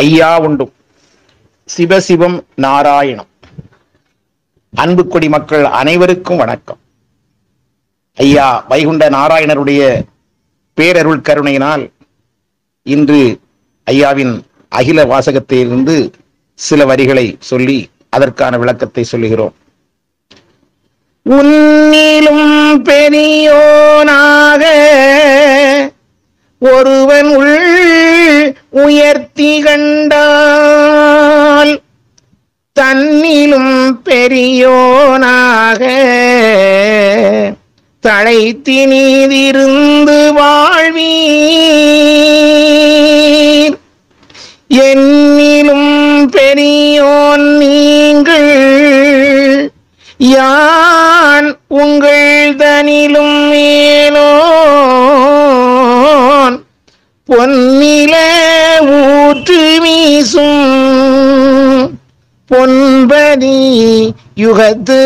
ஐயா உண்டும் சிவசிவம் நாராயணம் அன்பு கொடி மக்கள் அனைவருக்கும் வணக்கம் ஐயா வைகுண்ட நாராயணருடைய பேரருள் கருணையினால் இன்று ஐயாவின் அகில வாசகத்திலிருந்து சில வரிகளை சொல்லி அதற்கான விளக்கத்தை சொல்லுகிறோம் உன்னிலும் பெரியோனாக ஒருவன் உள் உயர்த்தி கண்டால் தன்னிலும் பெரியோனாக தழைத்தி நீதிருந்து வாழ்வீர் என்னிலும் பெரியோன் நீங்கள் யான் உங்கள் தனிலும் மேலோன் பொன்னில ஊற்று வீசும் பொன்பதி யுகத்து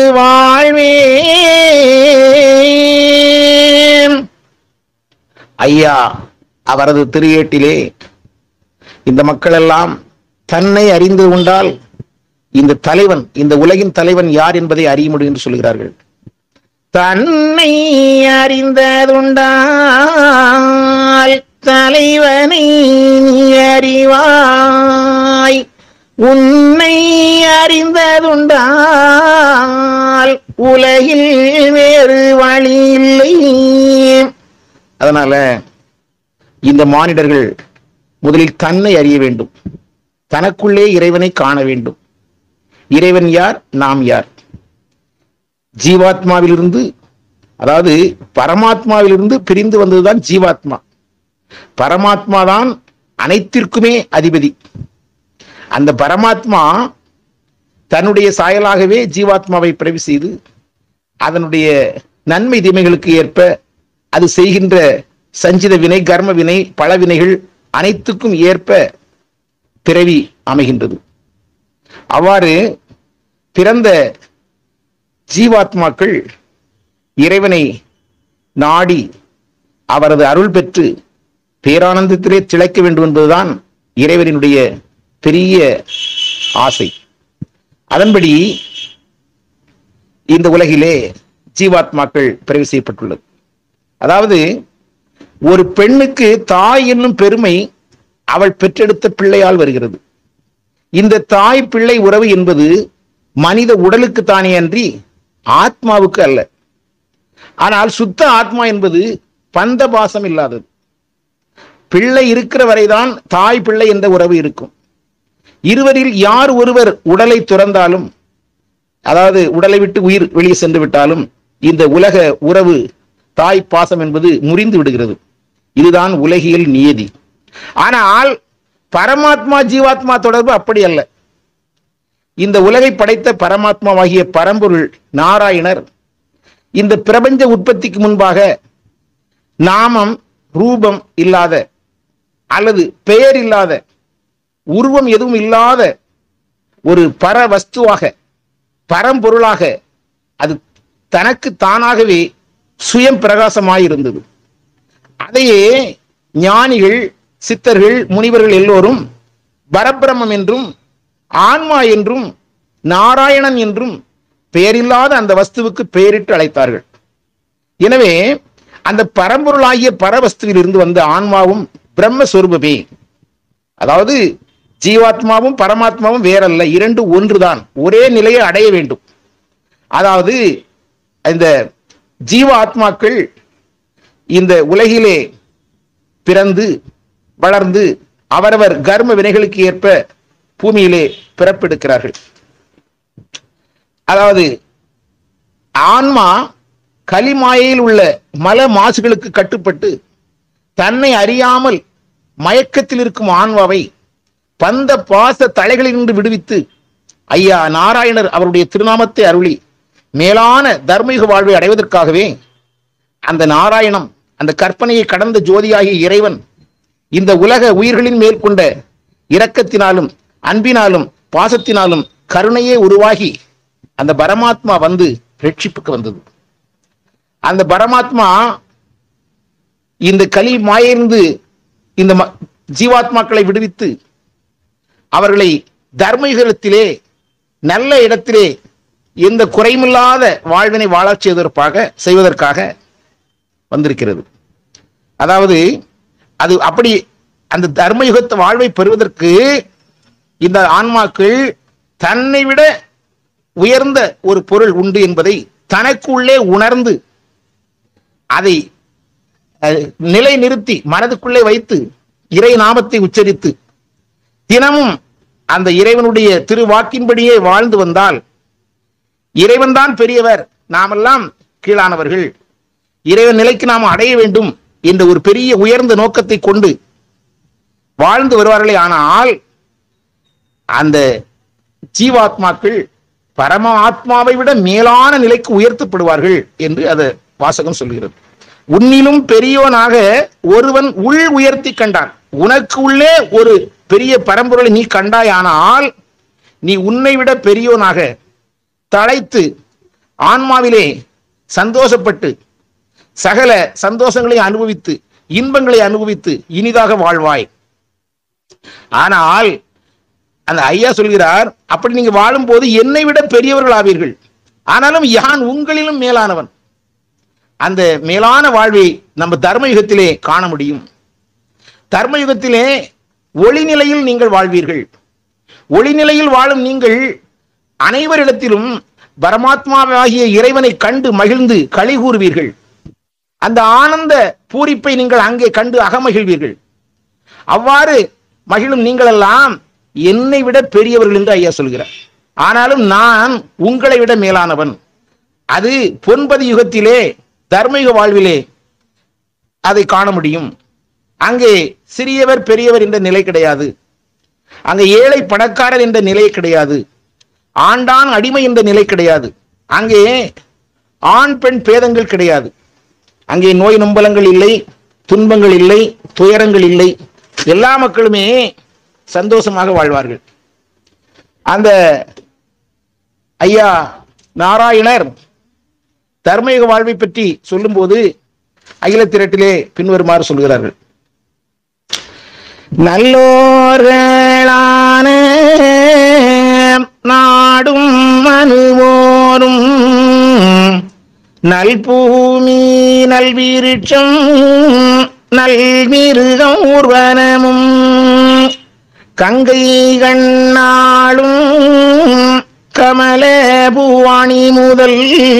வாழ்வேன் ஐயா அவரது திருஏட்டிலே இந்த மக்கள் எல்லாம் தன்னை அறிந்து கொண்டால் இந்த தலைவன் இந்த உலகின் தலைவன் யார் என்பதை அறிய முடியும் என்று சொல்கிறார்கள் தன்னை அறிந்ததுண்டால் தலைவனை நீ அறிவாய் உன்னை அறிந்ததுண்டால் உலகில் வேறு வழி இல்லை அதனால இந்த மானிடர்கள் முதலில் தன்னை அறிய வேண்டும் தனக்குள்ளே இறைவனை காண வேண்டும் இறைவன் யார் நாம் யார் ஜீவாத்மாவிலிருந்து அதாவது பரமாத்மாவிலிருந்து பிரிந்து வந்ததுதான் ஜீவாத்மா பரமாத்மா தான் அனைத்திற்குமே அதிபதி அந்த பரமாத்மா தன்னுடைய சாயலாகவே ஜீவாத்மாவை பிறவி செய்து அதனுடைய நன்மை தீமைகளுக்கு ஏற்ப அது செய்கின்ற சஞ்சித வினை கர்ம வினை பல வினைகள் அனைத்துக்கும் ஏற்ப பிறவி அமைகின்றது அவ்வாறு பிறந்த ஜீவாத்மாக்கள் இறைவனை நாடி அவரது அருள் பெற்று பேரானந்தத்திலே திளைக்க வேண்டும் என்பதுதான் இறைவனுடைய பெரிய ஆசை அதன்படி இந்த உலகிலே ஜீவாத்மாக்கள் பிறகு செய்யப்பட்டுள்ளது அதாவது ஒரு பெண்ணுக்கு தாய் என்னும் பெருமை அவள் பெற்றெடுத்த பிள்ளையால் வருகிறது இந்த தாய் பிள்ளை உறவு என்பது மனித உடலுக்கு தானே அன்றி ஆத்மாவுக்கு அல்ல ஆனால் சுத்த ஆத்மா என்பது பந்த பாசம் இல்லாதது பிள்ளை இருக்கிற வரைதான் தாய் பிள்ளை என்ற உறவு இருக்கும் இருவரில் யார் ஒருவர் உடலை துறந்தாலும் அதாவது உடலை விட்டு உயிர் வெளியே சென்று விட்டாலும் இந்த உலக உறவு தாய் பாசம் என்பது முறிந்து விடுகிறது இதுதான் உலகியல் நியதி ஆனால் பரமாத்மா ஜீவாத்மா தொடர்பு அப்படி அல்ல இந்த உலகை படைத்த பரமாத்மாவாகிய பரம்பொருள் நாராயணர் இந்த பிரபஞ்ச உற்பத்திக்கு முன்பாக நாமம் ரூபம் இல்லாத அல்லது பெயர் இல்லாத உருவம் எதுவும் இல்லாத ஒரு பர வஸ்துவாக பரம்பொருளாக அது தனக்கு தானாகவே சுயம் பிரகாசமாயிருந்தது அதையே ஞானிகள் சித்தர்கள் முனிவர்கள் எல்லோரும் பரபிரமம் என்றும் ஆன்மா என்றும் நாராயணன் என்றும் பெயரில்லாத அந்த வஸ்துவுக்கு பெயரிட்டு அழைத்தார்கள் எனவே அந்த பரம்பொருளாகிய பரவஸ்துவில் இருந்து வந்த ஆன்மாவும் பிரம்மஸ்வரூபமே அதாவது ஜீவாத்மாவும் பரமாத்மாவும் வேறல்ல இரண்டு ஒன்றுதான் ஒரே நிலையை அடைய வேண்டும் அதாவது இந்த ஜீவ ஆத்மாக்கள் இந்த உலகிலே பிறந்து வளர்ந்து அவரவர் கர்ம வினைகளுக்கு ஏற்ப பூமியிலே பிறப்பெடுக்கிறார்கள் அதாவது ஆன்மா களிமாயையில் உள்ள மல மாசுகளுக்கு கட்டுப்பட்டு தன்னை அறியாமல் மயக்கத்தில் இருக்கும் ஆன்மாவை பந்த பாச தலைகளிலிருந்து விடுவித்து ஐயா நாராயணர் அவருடைய திருநாமத்தை அருளி மேலான தர்மீக வாழ்வை அடைவதற்காகவே அந்த நாராயணம் அந்த கற்பனையை கடந்த ஜோதியாகிய இறைவன் இந்த உலக உயிர்களின் மேல் கொண்ட இரக்கத்தினாலும் அன்பினாலும் பாசத்தினாலும் கருணையே உருவாகி அந்த பரமாத்மா வந்து ரட்சிப்புக்கு வந்தது அந்த பரமாத்மா இந்த கலி மாயிருந்து இந்த ம- ஜீவாத்மாக்களை விடுவித்து அவர்களை தர்மயுகத்திலே நல்ல இடத்திலே எந்த குறைமில்லாத வாழ்வினை வாழச் செய்வதற்காக செய்வதற்காக வந்திருக்கிறது அதாவது அது அப்படி அந்த தர்மயுகத்த வாழ்வை பெறுவதற்கு இந்த ஆன்மாக்கள் தன்னை விட உயர்ந்த ஒரு பொருள் உண்டு என்பதை தனக்குள்ளே உணர்ந்து அதை அஹ், நிலைநிறுத்தி மனதுக்குள்ளே வைத்து இறை நாமத்தை உச்சரித்து தினமும் அந்த இறைவனுடைய திருவாக்கின்படியே வாழ்ந்து வந்தால் இறைவன்தான் பெரியவர் நாமெல்லாம் கீழானவர்கள் இறைவன் நிலைக்கு நாம் அடைய வேண்டும் என்ற ஒரு பெரிய உயர்ந்த நோக்கத்தை கொண்டு வாழ்ந்து வருவார்களே ஆனால் அந்த ஜீவாத்மாக்கள் பரம ஆத்மாவை விட மேலான நிலைக்கு உயர்த்தப்படுவார்கள் என்று அது வாசகம் சொல்கிறது உன்னிலும் பெரியவனாக ஒருவன் உள் உயர்த்தி கண்டான் உனக்கு உள்ளே ஒரு பெரிய பரம்பொருளை நீ கண்டாயானால் நீ உன்னை விட பெரியவனாக தழைத்து ஆன்மாவிலே சந்தோஷப்பட்டு சகல சந்தோஷங்களை அனுபவித்து இன்பங்களை அனுபவித்து இனிதாக வாழ்வாய் ஆனால் அந்த ஐயா சொல்கிறார் அப்படி நீங்க வாழும்போது என்னை விட பெரியவர்கள் ஆவீர்கள் ஆனாலும் யான் உங்களிலும் மேலானவன் அந்த மேலான வாழ்வை நம்ம தர்மயுகத்திலே காண முடியும் தர்மயுகத்திலே ஒளிநிலையில் நீங்கள் வாழ்வீர்கள் ஒளிநிலையில் வாழும் நீங்கள் அனைவரிடத்திலும் பரமாத்மாவாகிய இறைவனை கண்டு மகிழ்ந்து களி கூறுவீர்கள் அந்த ஆனந்த பூரிப்பை நீங்கள் அங்கே கண்டு அகமகிழ்வீர்கள் அவ்வாறு மகிழும் நீங்களெல்லாம் என்னை விட பெரியவர்கள் என்று ஐயா சொல்கிறார் ஆனாலும் நான் உங்களை விட மேலானவன் அது பொன்பது யுகத்திலே தர்மயுக வாழ்விலே அதை காண முடியும் அங்கே சிறியவர் பெரியவர் என்ற நிலை கிடையாது அங்கே ஏழை பணக்காரர் என்ற நிலை கிடையாது ஆண்டான் அடிமை என்ற நிலை கிடையாது அங்கே ஆண் பெண் பேதங்கள் கிடையாது அங்கே நோய் நொம்பலங்கள் இல்லை துன்பங்கள் இல்லை துயரங்கள் இல்லை எல்லா மக்களுமே சந்தோஷமாக வாழ்வார்கள் அந்த ஐயா நாராயணர் தர்மயுக வாழ்வை பற்றி சொல்லும்போது அகில திரட்டிலே பின்வருமாறு சொல்கிறார்கள் நல்லோர்களான நாடும் மனுவோரும் நல்பூமி நல்விருட்சம் நல்மிருகம் ஊர்வனமும் கங்கை கண்ணாளும் கமல பூவாணி முதல்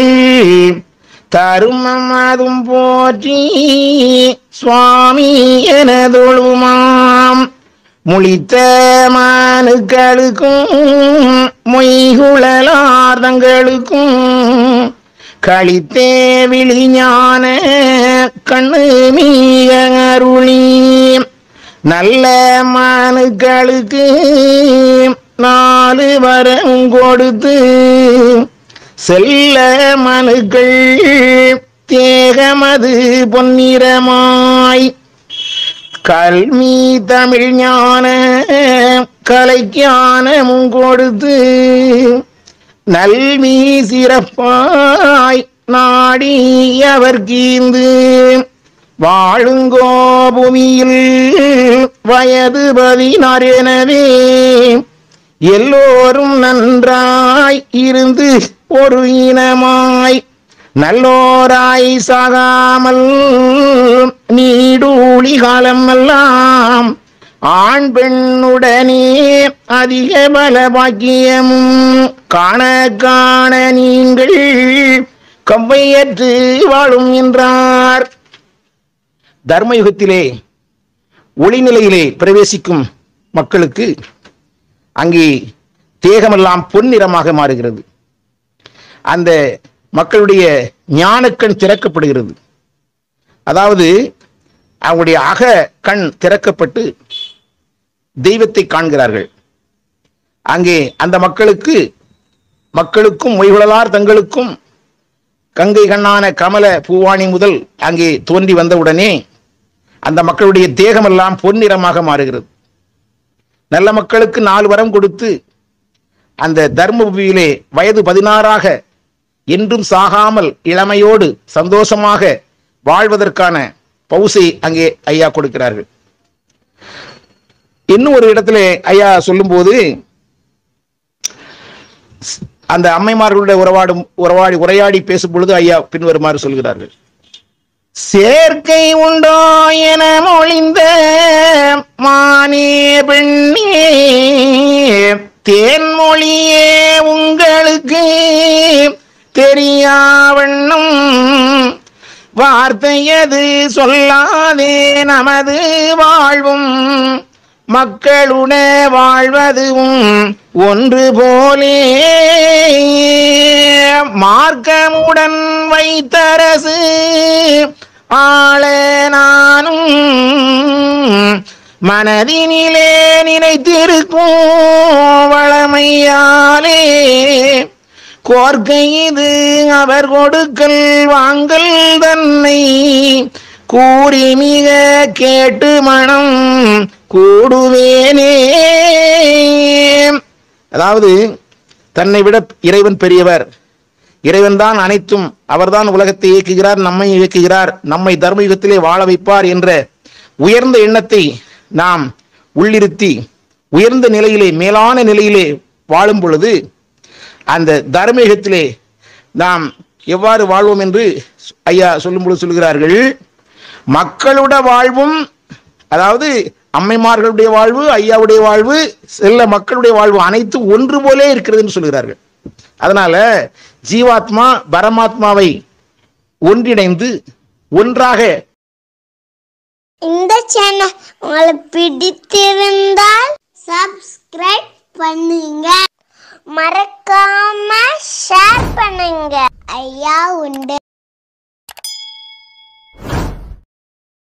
தருமம் அதும் போற்றி சுவாமி எனதொழுமாம் முழித்த மானுக்களுக்கும் மொய்குழலார்தங்களுக்கும் களித்தே விழிஞான கண்ணு மீக அருளி நல்ல மானுக்களுக்கு நாலு வரம் கொடுத்து செல்ல மனுக்கள் தேகமது பொன்னிறமாய் கல்வி தமிழ் ஞான கலைஞானமும் கொடுத்து நல்வி சிறப்பாய் நாடி அவர் கீந்து வாழுங்கோ பூமியில் வயது பதினாறு எனவே எல்லோரும் நன்றாய் இருந்து ஒரு இனமாய் நல்லோராய் சாகாமல் நீடூழி காலம் எல்லாம் ஆண் பெண்ணுடனே அதிக பல பாக்கியமும் காண காண நீங்கள் கவ்வையற்று வாழும் என்றார் தர்மயுகத்திலே ஒளிநிலையிலே பிரவேசிக்கும் மக்களுக்கு அங்கே தேகமெல்லாம் பொன்னிறமாக மாறுகிறது அந்த மக்களுடைய ஞானக்கண் திறக்கப்படுகிறது அதாவது அவங்களுடைய அக கண் திறக்கப்பட்டு தெய்வத்தை காண்கிறார்கள் அங்கே அந்த மக்களுக்கு மக்களுக்கும் மொய்குழலார் தங்களுக்கும் கங்கை கண்ணான கமல பூவாணி முதல் அங்கே தோன்றி வந்தவுடனே அந்த மக்களுடைய தேகமெல்லாம் பொன்னிறமாக மாறுகிறது நல்ல மக்களுக்கு நாலு வரம் கொடுத்து அந்த தர்மபுரியிலே வயது பதினாறாக என்றும் சாகாமல் இளமையோடு சந்தோஷமாக வாழ்வதற்கான பவுசை அங்கே ஐயா கொடுக்கிறார்கள் இன்னும் ஒரு இடத்துல ஐயா சொல்லும்போது அந்த அம்மைமார்களுடைய உறவாடும் உறவாடி உரையாடி பேசும் பொழுது ஐயா பின்வருமாறு சொல்கிறார்கள் சேர்க்கை உண்டோ என மொழிந்த மானே பெண்ணே தேன்மொழியே உங்களுக்கு தெரியாவண்ணம் வார்த்தையது சொல்லாதே நமது வாழ்வும் மக்களுட வாழ்வதும் ஒன்று போலே மார்க்கமுடன் வைத்தரசு ஆள நானும் மனதினிலே நினைத்திருக்கும் வளமையாலே கோர்க்கை இது அவர் கொடுக்கல் வாங்கல் தன்னை கூறி மிக கேட்டு மனம் கூடுவேனே அதாவது தன்னை விட இறைவன் பெரியவர் இறைவன் தான் அனைத்தும் அவர்தான் உலகத்தை இயக்குகிறார் நம்மை இயக்குகிறார் நம்மை தர்ம யுகத்திலே வாழ வைப்பார் என்ற உயர்ந்த எண்ணத்தை நாம் உள்ளிருத்தி உயர்ந்த நிலையிலே மேலான நிலையிலே வாழும் பொழுது அந்த தர்மயுகத்திலே நாம் எவ்வாறு வாழ்வோம் என்று ஐயா சொல்லும்பொழுது சொல்கிறார்கள் மக்களோட வாழ்வும் அதாவது அம்மைமார்களுடைய வாழ்வு ஐயாவுடைய வாழ்வு செல்ல மக்களுடைய வாழ்வு அனைத்தும் ஒன்று போலே இருக்கிறது என்று சொல்கிறார்கள் அதனால ஜீவாத்மா பரமாத்மாவை ஒன்றிணைந்து ஒன்றாக இந்த சேனல் உங்களுக்கு பிடித்திருந்தால் சப்ஸ்கிரைப் பண்ணுங்க மறக்காம ஷேர் பண்ணுங்க ஐயா உண்டு